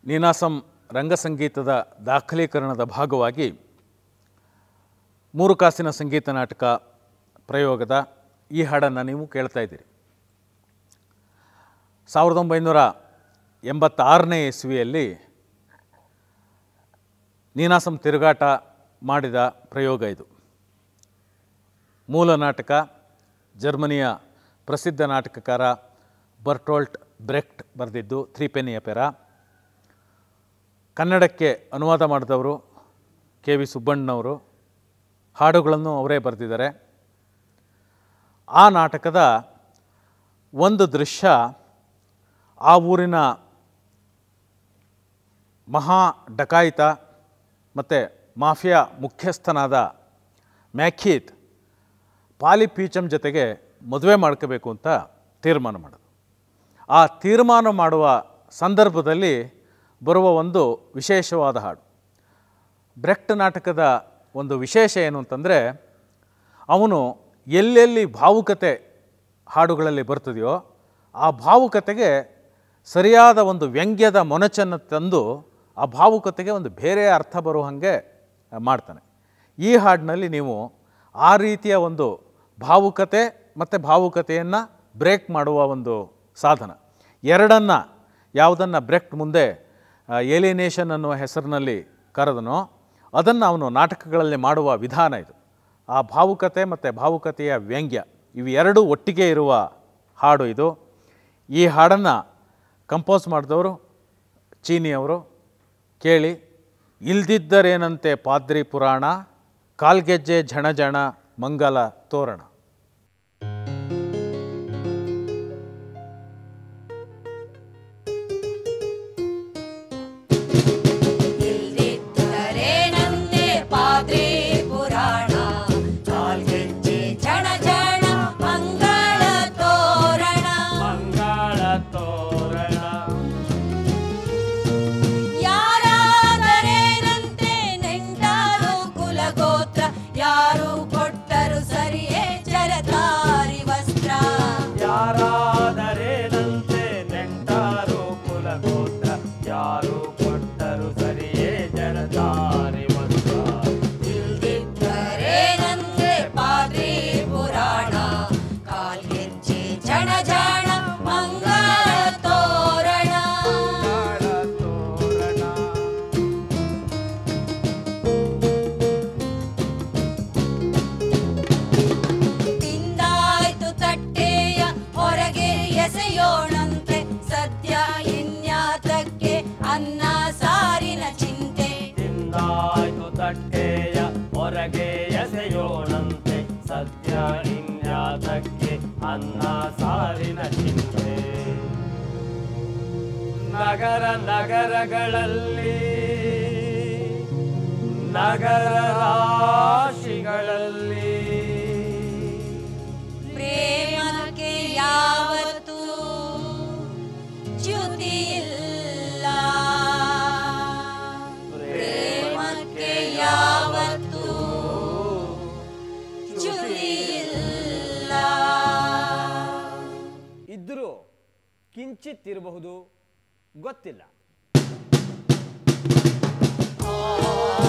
ನೀನಾಸಂ ರಂಗಸಂಗೀತದ ದಾಖಲೀಕರಣದ ಭಾಗವಾಗಿ ಮೂರು ಕಾಸಿನ ಸಂಗೀತ ನಾಟಕ ಪ್ರಯೋಗದ ಈ ಹಾಡನ್ನು ನೀವು ಕೇಳ್ತಾ ಇದ್ದೀರಿ ಸಾವಿರದ ಒಂಬೈನೂರ ಎಂಬತ್ತಾರನೇ ಇಸ್ವಿಯಲ್ಲಿ ನೀನಾಸಂ ತಿರುಗಾಟ ಮಾಡಿದ ಪ್ರಯೋಗ ಇದು ಮೂಲ ನಾಟಕ ಜರ್ಮನಿಯ ಪ್ರಸಿದ್ಧ ನಾಟಕಕಾರ ಬರ್ಟೋಲ್ಟ್ ಬ್ರೆಕ್ಟ್ ಬರೆದಿದ್ದು ತ್ರೀ ಪೆನಿ ಎಪೆರ ಕನ್ನಡಕ್ಕೆ ಅನುವಾದ ಮಾಡಿದವರು ಕೆ ವಿ ಸುಬ್ಬಣ್ಣನವರು ಹಾಡುಗಳನ್ನು ಅವರೇ ಬರೆದಿದ್ದಾರೆ ಆ ನಾಟಕದ ಒಂದು ದೃಶ್ಯ ಆ ಊರಿನ ಮಹಾ ಡಕಾಯಿತ ಮತ್ತು ಮಾಫಿಯಾ ಮುಖ್ಯಸ್ಥನಾದ ಮ್ಯಾಖೀತ್ ಪಾಲಿ ಪೀಚಮ್ ಜೊತೆಗೆ ಮದುವೆ ಮಾಡ್ಕೋಬೇಕು ಅಂತ ತೀರ್ಮಾನ ಮಾಡೋದು ಆ ತೀರ್ಮಾನ ಮಾಡುವ ಸಂದರ್ಭದಲ್ಲಿ ಬರುವ ಒಂದು ವಿಶೇಷವಾದ ಹಾಡು ಬ್ರೆಕ್ಟ್ ನಾಟಕದ ಒಂದು ವಿಶೇಷ ಏನು ಅಂತಂದರೆ ಅವನು ಎಲ್ಲೆಲ್ಲಿ ಭಾವುಕತೆ ಹಾಡುಗಳಲ್ಲಿ ಬರ್ತದೆಯೋ ಆ ಭಾವುಕತೆಗೆ ಸರಿಯಾದ ಒಂದು ವ್ಯಂಗ್ಯದ ಮೊನಚನ್ನು ತಂದು ಆ ಭಾವುಕತೆಗೆ ಒಂದು ಬೇರೆ ಅರ್ಥ ಬರೋ ಹಾಗೆ ಮಾಡ್ತಾನೆ ಈ ಹಾಡಿನಲ್ಲಿ ನೀವು ಆ ರೀತಿಯ ಒಂದು ಭಾವುಕತೆ ಮತ್ತು ಭಾವುಕತೆಯನ್ನು ಬ್ರೇಕ್ ಮಾಡುವ ಒಂದು ಸಾಧನ ಎರಡನ್ನು ಯಾವುದನ್ನು ಬ್ರೆಕ್ಟ್ ಮುಂದೆ ಏಲಿನೇಷನ್ ಅನ್ನುವ ಹೆಸರಿನಲ್ಲಿ ಕರೆದನೋ ಅದನ್ನು ಅವನು ನಾಟಕಗಳಲ್ಲಿ ಮಾಡುವ ವಿಧಾನ ಇದು ಆ ಭಾವುಕತೆ ಮತ್ತು ಭಾವುಕತೆಯ ವ್ಯಂಗ್ಯ ಇವು ಎರಡೂ ಒಟ್ಟಿಗೆ ಇರುವ ಹಾಡು ಇದು ಈ ಹಾಡನ್ನು ಕಂಪೋಸ್ ಮಾಡಿದವರು ಚೀನಿಯವರು ಕೇಳಿ ಇಲ್ದಿದ್ದರೇನಂತೆ ಪಾದ್ರಿ ಪುರಾಣ ಕಾಲ್ಗೆಜ್ಜೆ ಝಣ ಝಣ ಮಂಗಲ ತೋರಣ ಇಲ್ದಿದ್ದರೇನಂತೆ ಪಾದ್ರಿ ಪುರಾಣ ಕಾಲ್ಗೆಜ್ಜೆ ಜಣ ಜಣ ಮಂಗಳ ತೋರಣ ಮಂಗಳ ತೋರಣ ಯಾರಾದರೇನಂತೆ ನೆಂಟಾರು ಕುಲಗೋತ್ರ ಯಾರು ಕೊಟ್ಟರು ಸರಿಯೇ ಜರತಾರಿ ವಸ್ತ್ರ ಯಾರಾದರೇನಂತೆ ನೆಂಟಾರು ಕುಲಗೋತ್ರ ಯಾರು ಕೊಟ್ಟರು ಸರಿಯೇ ಜಡದಾರಿ ವಸ್ತ್ರ ಇಲ್ದಿದ್ದರೇನಂತೆ ಪಾದ್ರಿ ಪುರಾಣ ಕಾಲ್ಗೆಜ್ಜೆ ಜಣ ಜಣ ಮಂಗಳ ತೋರಣ ಮಂಗಳ ತೋರಣ ತಿಂದಾಯ್ತು ತಟ್ಟೆಯ ಹೊರಗೆ ಎಸೆಯೋಣಂತೆ ಸದ್ಯ ಇನ್ಯಾತಕ್ಕೆ ಅನ್ನ ಸಾರಿನ ಚಿಂತೆ ತಿಂದಾಯ್ತು ತಟ್ಟೆಯ ಹೊರಗೆ ಎಸೆಯೋಣಂತೆ ಸದ್ಯ ಇನ್ಯಾತಕ್ಕೆ ಅನ್ನ ಸಾರಿನ ಚಿಂತೆ ನಗರ ನಗರಗಳಲ್ಲಿ ನಗರ ರಾಶಿಗಳಲ್ಲಿ ಪ್ರೇಮಕ್ಕೆ ಯಾವತ್ತೂ ಚ್ಯುತಿ ಇಲ್ಲ ಪ್ರೇಮಕ್ಕೆ ಯಾವತ್ತೂ ಚ್ಯುತಿ ಇಲ್ಲ ಇದ್ದರೂ ಕಿಂಚಿತ್ ಇರಬಹುದು ಗೊತ್ತಿಲ್ಲ ಆ